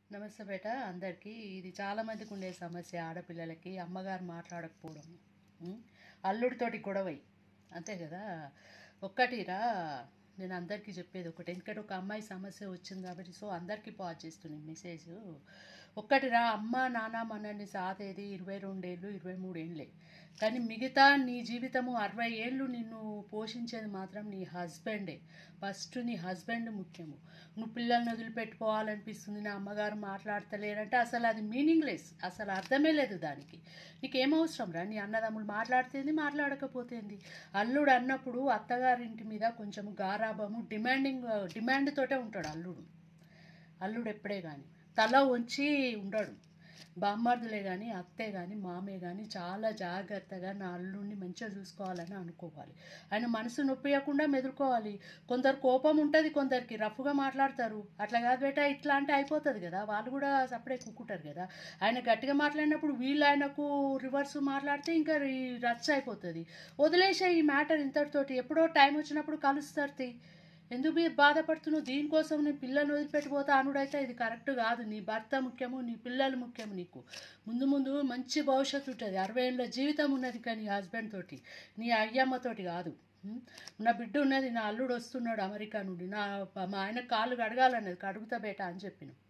నమస్తే బేట అందరికీ ఇది చాలా మందికి ఉండే సమస్య ఆడపిల్లలకి అమ్మగారు మాట్లాడకపోవడం ఉం? అల్లుడితోటి గొడవై అంతే కదా ఒక్కటిరా నేను అందరికీ చెప్పేది ఒకటి ఎందుకంటే ఒక అమ్మాయి సమస్య వచ్చింది కాబట్టి సో అందరికీ పాజ్ చేస్తున్నాను మెసేజ్ ఒక్కటిరా అమ్మ నాన్న మనల్ని సాధేది ఇరవై రెండేళ్ళు ఇరవై మూడేళ్ళే కానీ మిగతా నీ జీవితము అరవై ఏళ్ళు నిన్ను పోషించేది మాత్రం నీ హస్బెండే ఫస్ట్ నీ హస్బెండ్ ముఖ్యము నువ్వు పిల్లల్ని వదిలిపెట్టుకోవాలనిపిస్తుంది నా అమ్మగారు మాట్లాడతలేరంటే అసలు అది మీనింగ్లెస్ అసలు అర్థమే లేదు దానికి నీకేం అవసరం రా నీ అన్నదమ్ములు మాట్లాడితేంది మాట్లాడకపోతేంది అల్లుడు అన్నప్పుడు అత్తగారింటి మీద కొంచెం గారాబము డిమాండింగ్ డిమాండ్ తోటే ఉంటాడు అల్లుడు అల్లుడు ఎప్పుడే కానీ తల వంచి ఉండడు బామ్మర్దులే కానీ అత్తే కానీ మామే కానీ చాలా జాగ్రత్తగా నా అల్లుడిని మంచిగా చూసుకోవాలని అనుకోవాలి ఆయన మనసు నొప్పియకుండా మెదులుకోవాలి కొందరు కోపం ఉంటుంది కొందరికి రఫ్గా మాట్లాడతారు అట్లా కాదు బేటా ఇట్లా అంటే అయిపోతుంది కదా వాళ్ళు కూడా సపడే కుక్కుంటారు కదా ఆయన గట్టిగా మాట్లాడినప్పుడు వీళ్ళు ఆయనకు రివర్స్ మాట్లాడితే ఇంకా ఈ రచ్చ అయిపోతుంది వదిలేసే ఈ మ్యాటర్ ఇంతటితోటి ఎప్పుడో టైం వచ్చినప్పుడు కలుస్తారు తీ. ఎందుకు మీరు బాధపడుతున్నావు దీనికోసం నీ పిల్లల్ని వదిలిపెట్టిపోతా అనుడైతే ఇది కరెక్ట్ కాదు నీ భర్త ముఖ్యము నీ పిల్లలు ముఖ్యము నీకు ముందు ముందు మంచి భవిష్యత్తు ఉంటుంది అరవై ఏళ్ళ జీవితం ఉన్నది కానీ హస్బెండ్ తోటి నీ అయ్యమ్మతోటి కాదు ఉం? నా బిడ్డ ఉన్నది నా అల్లుడు వస్తున్నాడు అమెరికా నుండి నా మా ఆయన కాళ్ళు కడగాలన్నది కడుగుతా బేట అని చెప్పిన